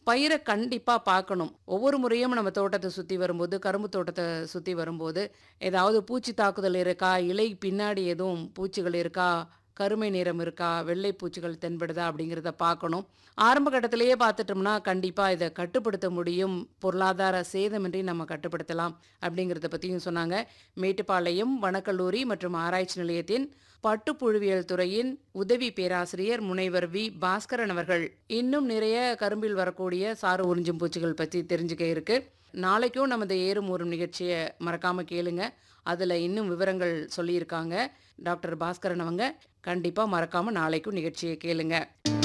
பயிரை கண்டிப்பா பார்க்கணும். ஒவ்வொரு முறையும் நம்ம தோட்டத்த சுத்தி வரும்போது, கரும்பு தோட்டத்த சுத்தி வரும்போது, ஏதாவது பூச்சி தாக்குதல் இருக்கா? இலை பின்னாடி எதுவும் பூச்சிகள் இருக்கா? கருமை நிறம் இருக்கா? வெள்ளை பூச்சிகள் தென்படுதா? அப்படிங்கிறத பார்க்கணும். ஆரம்ப கட்டத்திலேயே பார்த்துட்டோம்னா, கண்டிப்பா இத கட்டுப்படுத்த முடியும். பொருளாதார சேதமின்றி நம்ம கட்டுப்படுத்தலாம். அப்படிங்கிறத பத்தியும் சொன்னாங்க. மேட்டுப்பாளையம் வனக்கல்லூரி மற்றும் ஆராய்ச்சி நிலையத்தின் பட்டுப்புழுவியல் துறையின் உதவி பேராசிரியர் முனைவர் வி. பாஸ்கரன் அவர்கள். இன்னும் நிறைய கரும்பில் வரக்கூடிய சாறு உறிஞ்சும் பூச்சிகள் பத்தி தெரிஞ்சுக்க இருக்கு. நாளைக்கும் நமது ஏறும் ஊரும் நிகழ்ச்சிய மறக்காம கேளுங்க. அதுல இன்னும் விவரங்கள் சொல்லியிருக்காங்க. டாக்டர் பாஸ்கரன் அவங்க. கண்டிப்பா மறக்காம நாளைக்கும் நிகழ்ச்சிய கேளுங்க.